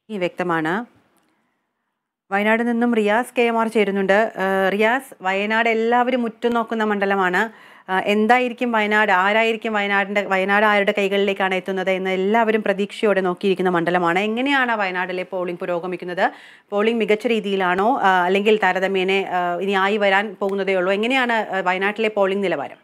ഈ വ്യക്തമാണ് വയനാട് നിന്നും റിയാസ് കെ എം ആർ ചേരുന്നുണ്ട് ഏഹ് റിയാസ് വയനാട് എല്ലാവരും ഉറ്റുനോക്കുന്ന മണ്ഡലമാണ് ആഹ് എന്തായിരിക്കും വയനാട് ആരായിരിക്കും വയനാടിൻ്റെ വയനാട് ആരുടെ കൈകളിലേക്കാണ് എത്തുന്നത് എന്ന് എല്ലാവരും പ്രതീക്ഷയോടെ നോക്കിയിരിക്കുന്ന മണ്ഡലമാണ് എങ്ങനെയാണ് വയനാട്ടിലെ പോളിംഗ് പുരോഗമിക്കുന്നത് പോളിംഗ് മികച്ച രീതിയിലാണോ ആഹ് അല്ലെങ്കിൽ താരതമ്യേന ആഹ് ഇനി ആയി വരാൻ പോകുന്നതേ ഉള്ളൂ എങ്ങനെയാണ് ആഹ് വയനാട്ടിലെ പോളിംഗ് നിലവാരം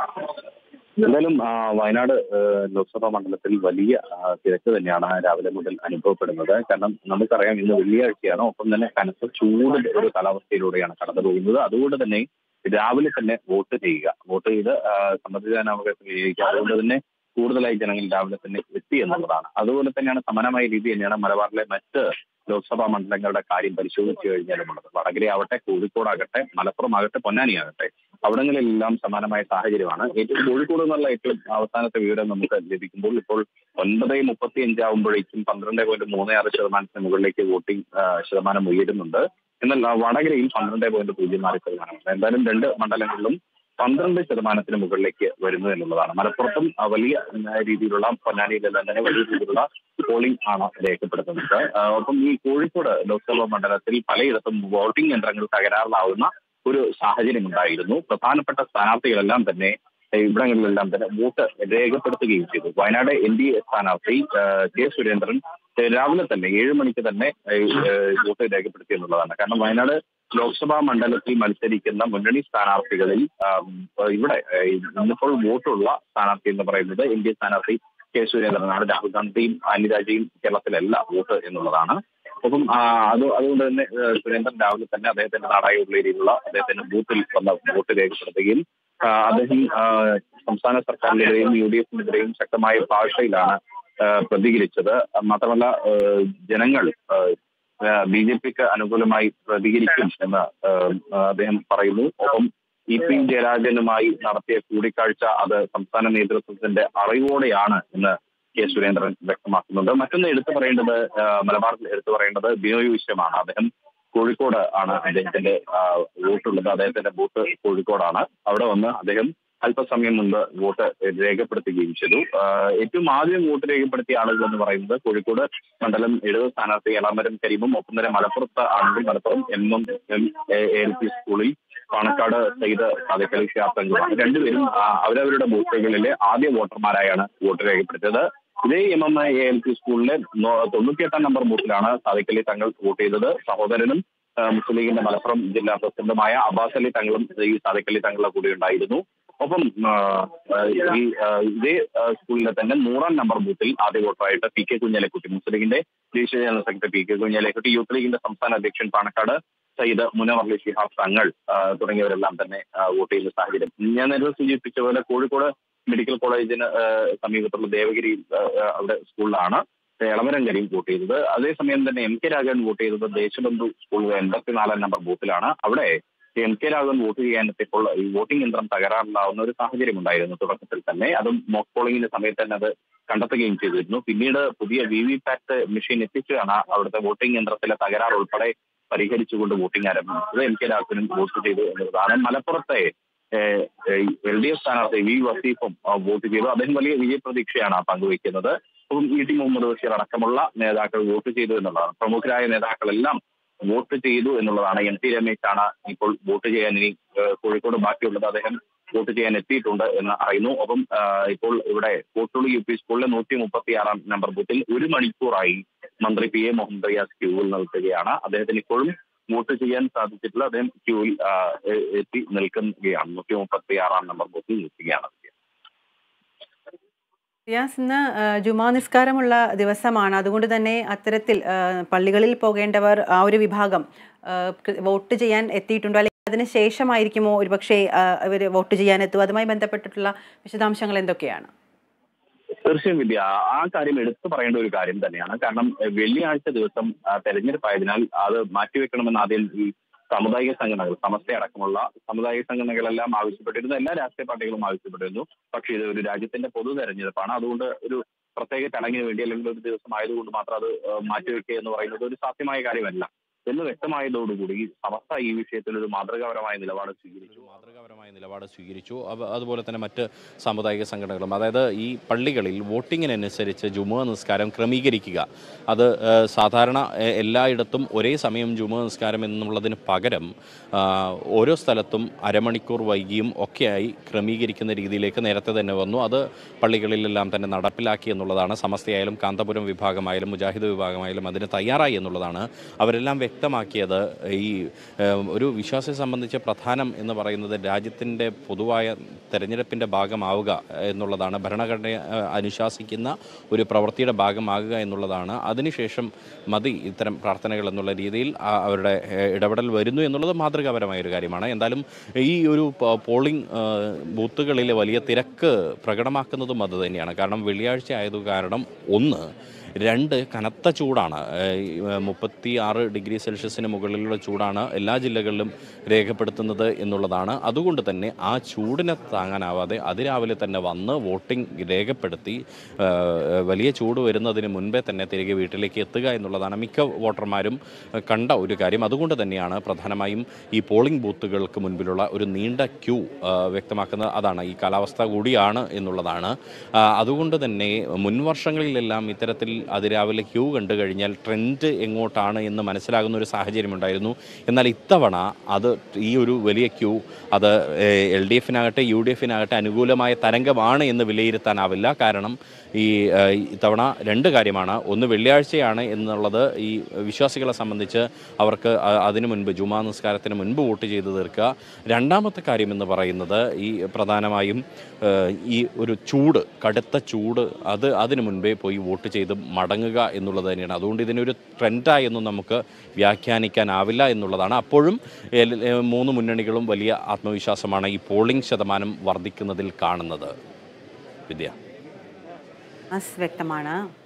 എന്തായാലും ആ, വയനാട് ആ, ലോക്സഭാ മണ്ഡലത്തിൽ വലിയ ആ, തിരക്ക് തന്നെയാണ് രാവിലെ മുതൽ അനുഭവപ്പെടുന്നത് കാരണം നമുക്കറിയാം ഇന്ന് വെള്ളിയാഴ്ചയാണ് ഒപ്പം തന്നെ കനത്ത ചൂട് ഒരു കാലാവസ്ഥയിലൂടെയാണ് കടന്നു പോകുന്നത് അതുകൊണ്ട് തന്നെ രാവിലെ തന്നെ വോട്ട് ചെയ്യുക വോട്ട് ചെയ്ത് ആ, സമ്മതിദാനാവകാശം വിനിയോഗിക്കുക അതുകൊണ്ട് തന്നെ കൂടുതലായി ജനങ്ങൾ രാവിലെ തന്നെ എത്തി എന്നുള്ളതാണ് അതുപോലെ തന്നെയാണ് സമാനമായ രീതി തന്നെയാണ് മലബാറിലെ മറ്റ് ലോക്സഭാ മണ്ഡലങ്ങളുടെ കാര്യം പരിശോധിച്ചു കഴിഞ്ഞാലുമുള്ളത് വടകര ആവട്ടെ കോഴിക്കോടാകട്ടെ മലപ്പുറം ആകട്ടെ പൊന്നാനി ആകട്ടെ അവിടങ്ങളിലെല്ലാം സമാനമായ സാഹചര്യമാണ് ഏറ്റവും കോഴിക്കോട് എന്നുള്ള ഏറ്റവും അവസാനത്തെ വിവരം നമുക്ക് ലഭിക്കുമ്പോൾ ഇപ്പോൾ ഒൻപത് മുപ്പത്തി അഞ്ചാവുമ്പോഴേക്കും പന്ത്രണ്ട് പോയിന്റ് മൂന്ന് ആറ് ശതമാനത്തിന് മുകളിലേക്ക് വോട്ടിംഗ് ആ, ശതമാനം ഉയരുന്നുണ്ട് എന്നാൽ ആ, വടകരയിൽ പന്ത്രണ്ട് പോയിന്റ് പൂജ്യം നാല് ശതമാനമുണ്ട് എന്തായാലും രണ്ട് മണ്ഡലങ്ങളിലും പന്ത്രണ്ട് ശതമാനത്തിന് മുകളിലേക്ക് വരുന്നു എന്നുള്ളതാണ് മലപ്പുറത്തും ആ, വലിയ ഉം, രീതിയിലുള്ള പൊന്നാനിയിലെല്ലാം തന്നെ വലിയ രീതിയിലുള്ള പോളിംഗ് ആണ് രേഖപ്പെടുത്തുന്നത് ആ, ഒപ്പം ഈ കോഴിക്കോട് ലോക്സഭാ മണ്ഡലത്തിൽ പലയിടത്തും വോട്ടിംഗ് യന്ത്രങ്ങൾ തകരാറിലാവുന്ന ഒരു സാഹചര്യം ഉണ്ടായിരുന്നു പ്രധാനപ്പെട്ട സ്ഥാനാർത്ഥികളെല്ലാം തന്നെ ഏഹ് ഇവിടങ്ങളിലെല്ലാം തന്നെ വോട്ട് രേഖപ്പെടുത്തുകയും ചെയ്തു വയനാട് എൻ ഡി എ സ്ഥാനാർത്ഥി ഏഹ് കെ സുരേന്ദ്രൻ ഏഹ് രാവിലെ തന്നെ ഏഴ് മണിക്ക് തന്നെ ഏഹ് ഏഹ് വോട്ട് രേഖപ്പെടുത്തി എന്നുള്ളതാണ് കാരണം വയനാട് ലോക്സഭാ മണ്ഡലത്തിൽ മത്സരിക്കുന്ന മുന്നണി സ്ഥാനാർത്ഥികളിൽ ആം, ഇവിടെ ഏഹ് ഇന്നിപ്പോൾ വോട്ടുള്ള സ്ഥാനാർത്ഥി എന്ന് പറയുന്നത് എൻ ഡി എ സ്ഥാനാർത്ഥി കെ സുരേന്ദ്രനാണ് രാഹുൽ ഗാന്ധിയും അനിരാജയും കേരളത്തിലല്ല വോട്ട് എന്നുള്ളതാണ് അപ്പം ആ, അത് അതുകൊണ്ട് തന്നെ ഏഹ് സുരേന്ദ്രൻ രാവിലെ തന്നെ അദ്ദേഹത്തിന്റെ നാടായ ഉള്ളേരിയിലുള്ള അദ്ദേഹത്തിന്റെ ബൂത്തിൽ വന്ന വോട്ട് രേഖപ്പെടുത്തുകയും ആ, അദ്ദേഹം ആ, സംസ്ഥാന സർക്കാരിനെതിരെയും യു ഡി എഫിനെതിരെയും ശക്തമായ ഭാഷയിലാണ് ആ, പ്രതികരിച്ചത് മാത്രമല്ല ആ, ജനങ്ങൾ ബി ജെ പിക്ക് അനുകൂലമായി പ്രതികരിക്കും എന്ന് ആ, അദ്ദേഹം പറയുന്നു ഒപ്പം ഇ പി ജയരാജനുമായി നടത്തിയ കൂടിക്കാഴ്ച അത് സംസ്ഥാന നേതൃത്വത്തിന്റെ അറിവോടെയാണ് എന്ന് കെ സുരേന്ദ്രൻ വ്യക്തമാക്കുന്നുണ്ട് മറ്റൊന്ന് എടുത്തു പറയേണ്ടത് ആ, മലബാറിൽ എടുത്തു പറയേണ്ടത് ബിനോയ് വിശ്വമാണ് അദ്ദേഹം കോഴിക്കോട് ആണ് അദ്ദേഹത്തിന്റെ ആ, വോട്ടുള്ളത് അദ്ദേഹത്തിന്റെ ബൂത്ത് കോഴിക്കോടാണ് അവിടെ വന്ന് അദ്ദേഹം അല്പസമയം മുൻപ് വോട്ട് രേഖപ്പെടുത്തുകയും ചെയ്തു ആ, ഏറ്റവും ആദ്യം വോട്ട് രേഖപ്പെടുത്തിയ ആളുകൾ എന്ന് പറയുന്നത് കോഴിക്കോട് മണ്ഡലം ഇടത് സ്ഥാനാർത്ഥി എളമരം കരീമും ഒപ്പം തന്നെ മലപ്പുറത്ത് ആണെങ്കിൽ Malappuram M M M A L P സ്കൂളിൽ പാണക്കാട് സെയ്ത് സാദിഖലി ഷിയാബ് രണ്ടുപേരും ആ, അവരവരുടെ ബൂത്തുകളിലെ ആദ്യ വോട്ടർമാരായാണ് വോട്ട് രേഖപ്പെടുത്തിയത് ഇതേ M M A L P സ്കൂളിലെ നോ- തൊണ്ണൂറ്റിയെട്ടാം നമ്പർ ബൂത്തിലാണ് സാദിഖലി തങ്ങൾ വോട്ട് ചെയ്തത് സഹോദരനും ആ, മുസ്ലിം ലീഗിന്റെ മലപ്പുറം ജില്ലാ പ്രസിഡന്റുമായ അബ്ബാസ് അലി തങ്ങളും ഈ സാദിഖലി തങ്ങളുടെ കൂടെ ഉണ്ടായിരുന്നു ഒപ്പം ആ, ആ, ഈ ആ, ഇതേ ആ, സ്കൂളിലെ തന്നെ നൂറാം നമ്പർ ബൂത്തിൽ ആദ്യ വോട്ടറായിട്ട് പി കെ കുഞ്ഞാലിക്കുട്ടി മുസ്ലിം ലീഗിന്റെ ദേശീയ general secretary P K Kunhalikutty youth ലീഗിന്റെ സംസ്ഥാന അധ്യക്ഷൻ പാണക്കാട് സയ്യിദ് മുനവർലി ശിഹാബ് തങ്ങൾ ആ, തുടങ്ങിയവരെല്ലാം തന്നെ ആ, വോട്ട് ചെയ്യുന്ന സാഹചര്യം ഞാൻ നേരത്തെ സൂചിപ്പിച്ച പോലെ കോഴിക്കോട് മെഡിക്കൽ കോളേജിന് ആ, സമീപത്തുള്ള ദേവഗിരി ആ, ആ, അവിടെ സ്കൂളിലാണ് എളമരങ്കരിയും വോട്ട് ചെയ്തത് അതേസമയം തന്നെ എം കെ രാഘവൻ വോട്ട് ചെയ്തത് ദേശബന്ധു സ്കൂളിലെ എൺപത്തിനാലാം നമ്പർ ബൂത്തിലാണ് അവിടെ എം കെ രാഘവൻ വോട്ട് ചെയ്യാൻ എത്തിയപ്പോൾ ഈ വോട്ടിംഗ് യന്ത്രം തകരാറിലാവുന്ന ഒരു സാഹചര്യം ഉണ്ടായിരുന്നു തുടക്കത്തിൽ തന്നെ അതും മോക്ക് പോളിംഗിന്റെ സമയത്ത് തന്നെ അത് കണ്ടെത്തുകയും ചെയ്തിരുന്നു പിന്നീട് പുതിയ വി വി പാറ്റ് മെഷീൻ എത്തിച്ചാണ് അവിടുത്തെ വോട്ടിംഗ് യന്ത്രത്തിലെ തകരാർ ഉൾപ്പെടെ പരിഹരിച്ചുകൊണ്ട് വോട്ടിംഗ് ആരംഭിച്ചത് എം കെ രാഘവനും വോട്ട് ചെയ്തു എന്നുള്ളതാണ് മലപ്പുറത്തെ എൽ ഡി എഫ് സ്ഥാനാർത്ഥി വി വസീഫും ആ, വോട്ട് ചെയ്തു അദ്ദേഹം വലിയ വിജയപ്രതീക്ഷയാണ് പങ്കുവയ്ക്കുന്നത് അപ്പം ഇ ടി മുഹമ്മദ് ബഷീർ അടക്കമുള്ള നേതാക്കൾ വോട്ട് ചെയ്തു എന്നുള്ളതാണ് പ്രമുഖരായ നേതാക്കളെല്ലാം വോട്ട് ചെയ്തു എന്നുള്ളതാണ് എം ടി രമേശാണ് ഇപ്പോൾ വോട്ട് ചെയ്യാൻ ഇനി ഏഹ്, കോഴിക്കോട് ബാക്കിയുള്ളത് അദ്ദേഹം വോട്ട് ചെയ്യാൻ എത്തിയിട്ടുണ്ട് എന്ന് അറിയുന്നു ഒപ്പം ആ, ഇപ്പോൾ ഇവിടെ കോട്ടൂളി യു പി സ്കൂളിലെ നൂറ്റി മുപ്പത്തി ആറാം നമ്പർ ബൂത്തിൽ ഒരു മണിക്കൂറായി മന്ത്രി പി എ മുഹമ്മദ് റിയാസ് ക്യൂവിൽ നിൽക്കുകയാണ് അദ്ദേഹത്തിന് ഇപ്പോഴും വോട്ട് ചെയ്യാൻ സാധിച്ചിട്ടില്ല അദ്ദേഹം ക്യൂവിൽ ആ, എ- എത്തി നിൽക്കുകയാണ് നൂറ്റി മുപ്പത്തി ആറാം നമ്പർ ബൂത്തിൽ നിൽക്കുകയാണ് റിയാസ് ഇന്ന് ആ, ജുമാ നിസ്കാരമുള്ള ദിവസമാണ് അതുകൊണ്ട് തന്നെ അത്തരത്തിൽ ആ, പള്ളികളിൽ പോകേണ്ടവർ ആ ഒരു വിഭാഗം ആ, കൃ- വോട്ട് ചെയ്യാൻ എത്തിയിട്ടുണ്ടോ അല്ലെങ്കിൽ അതിന് ശേഷമായിരിക്കുമോ ഒരുപക്ഷെ ഇവർ വോട്ട് ചെയ്യാൻ എത്തുക അതുമായി ബന്ധപ്പെട്ടിട്ടുള്ള വിശദാംശങ്ങൾ എന്തൊക്കെയാണ് തീർച്ചയായും വിദ്യ ആ കാര്യം എടുത്തു പറയേണ്ട ഒരു കാര്യം തന്നെയാണ് കാരണം എഹ്, വെള്ളിയാഴ്ച ദിവസം ആ, തെരഞ്ഞെടുപ്പായതിനാൽ അത് മാറ്റിവെക്കണമെന്ന് ആദ്യം ഈ സാമുദായിക സംഘടനകൾ സമസ്ത അടക്കമുള്ള സാമുദായിക സംഘടനകളെല്ലാം ആവശ്യപ്പെട്ടിരുന്നു എല്ലാ രാഷ്ട്രീയ പാർട്ടികളും ആവശ്യപ്പെട്ടിരുന്നു പക്ഷേ ഇത് ഒരു രാജ്യത്തിന്റെ പൊതു തെരഞ്ഞെടുപ്പാണ് അതുകൊണ്ട് ഒരു പ്രത്യേക ചടങ്ങിന് വേണ്ടി അല്ലെങ്കിൽ ഒരു ദിവസം ആയതുകൊണ്ട് മാത്രം അത് ഏഹ്, മാറ്റിവെക്കുക എന്ന് പറയുന്നത് ഒരു സാധ്യമായ കാര്യമല്ല എന്ന് വ്യക്തമായതോടുകൂടി സമസ്ത ഈ വിഷയത്തിൽ ഒരു മാതൃകാപരമായ നിലപാട് സ്വീകരിച്ചു മാതൃകാപരമായ നിലപാട് സ്വീകരിച്ചു അവ- അതുപോലെ തന്നെ മറ്റ് സാമുദായിക സംഘടനകളും അതായത് ഈ പള്ളികളിൽ വോട്ടിങ്ങിനനുസരിച്ച് ജുമുഅ നിസ്കാരം ക്രമീകരിക്കുക അത് ഏഹ്, സാധാരണ എ- എല്ലായിടത്തും ഒരേ സമയം ജുമുഅ നിസ്കാരം എന്നുള്ളതിന് പകരം ആ, ഓരോ സ്ഥലത്തും അരമണിക്കൂർ വൈകിയും ഒക്കെയായി ക്രമീകരിക്കുന്ന രീതിയിലേക്ക് നേരത്തെ തന്നെ വന്നു അത് പള്ളികളിലെല്ലാം തന്നെ നടപ്പിലാക്കി എന്നുള്ളതാണ് സമസ്തയായാലും കാന്തപുരം വിഭാഗമായാലും മുജാഹിദ് വിഭാഗമായാലും അതിന് തയ്യാറായി എന്നുള്ളതാണ് അവരെല്ലാം വ്യക്തമാക്കിയത് ഈ ഏഹ്, ഒരു വിശ്വാസിയെ സംബന്ധിച്ച് പ്രധാനം എന്ന് പറയുന്നത് രാജ്യത്തിൻ്റെ പൊതുവായ തെരഞ്ഞെടുപ്പിൻ്റെ ഭാഗമാവുക എന്നുള്ളതാണ് ഭരണഘടന ഏഹ്, അനുശാസിക്കുന്ന ഒരു പ്രവൃത്തിയുടെ ഭാഗമാകുക എന്നുള്ളതാണ് അതിനുശേഷം മതി ഇത്തരം പ്രാർത്ഥനകൾ എന്നുള്ള രീതിയിൽ ആ അവരുടെ ഏഹ്, ഇടപെടൽ വരുന്നു എന്നുള്ളത് മാതൃകാപരമായ ഒരു കാര്യമാണ് എന്തായാലും ഈ ഒരു പ- പോളിംഗ് ഏഹ്, ബൂത്തുകളിലെ വലിയ തിരക്ക് പ്രകടമാക്കുന്നതും അത് തന്നെയാണ് കാരണം വെള്ളിയാഴ്ച ആയത് കാരണം ഒന്ന് രണ്ട് കനത്ത ചൂടാണ് മുപ്പത്തി ആറ് ഡിഗ്രി സെൽഷ്യസിന് മുകളിലുള്ള ചൂടാണ് എല്ലാ ജില്ലകളിലും രേഖപ്പെടുത്തുന്നത് എന്നുള്ളതാണ് അതുകൊണ്ട് തന്നെ ആ ചൂടിനെ താങ്ങാനാവാതെ അതിരാവിലെ തന്നെ വന്ന് വോട്ടിംഗ് രേഖപ്പെടുത്തി ആ, വലിയ ചൂട് വരുന്നതിന് മുൻപേ തന്നെ തിരികെ വീട്ടിലേക്ക് എത്തുക എന്നുള്ളതാണ് മിക്ക വോട്ടർമാരും കണ്ട ഒരു കാര്യം അതുകൊണ്ട് തന്നെയാണ് പ്രധാനമായും ഈ പോളിംഗ് ബൂത്തുകൾക്ക് മുൻപിലുള്ള ഒരു നീണ്ട ക്യൂ ആ, വ്യക്തമാക്കുന്നത് അതാണ് ഈ കാലാവസ്ഥ കൂടിയാണ് എന്നുള്ളതാണ് ആ, അതുകൊണ്ട് തന്നെ മുൻ വർഷങ്ങളിലെല്ലാം ഇത്തരത്തിൽ അതിരാവിലെ ക്യൂ കണ്ടു കഴിഞ്ഞാൽ ട്രെൻഡ് എങ്ങോട്ടാണ് എന്ന് മനസ്സിലാകുന്ന ഒരു സാഹചര്യം ഉണ്ടായിരുന്നു എന്നാൽ ഇത്തവണ അത് ഈ ഒരു വലിയ ക്യൂ അത് എൽ ഡി എഫിനാകട്ടെ യു ഡി എഫിനാകട്ടെ അനുകൂലമായ തരംഗമാണ് എന്ന് വിലയിരുത്താനാവില്ല കാരണം ഈ ആ, ഇത്തവണ രണ്ട് കാര്യമാണ് ഒന്ന് വെള്ളിയാഴ്ചയാണ് എന്നുള്ളത് ഈ വിശ്വാസികളെ സംബന്ധിച്ച് അവർക്ക് അ- അതിനു മുൻപ് ജുമാ നിസ്കാരത്തിന് മുൻപ് വോട്ട് ചെയ്ത് തീർക്കുക രണ്ടാമത്തെ കാര്യം എന്ന് പറയുന്നത് ഈ പ്രധാനമായും ആ, ഈ ഒരു ചൂട് കടുത്ത ചൂട് അത് അതിനു മുൻപേ പോയി വോട്ട് ചെയ്ത് മടങ്ങുക എന്നുള്ളത് തന്നെയാണ് അതുകൊണ്ട് ഇതിനൊരു ട്രെൻഡായൊന്നും നമുക്ക് വ്യാഖ്യാനിക്കാനാവില്ല എന്നുള്ളതാണ് അപ്പോഴും എൽ- ഏ, മൂന്ന് മുന്നണികളും വലിയ ആത്മവിശ്വാസമാണ് ഈ പോളിംഗ് ശതമാനം വർദ്ധിക്കുന്നതിൽ കാണുന്നത് വിദ്യ അസ് വ്യക്തമാണ്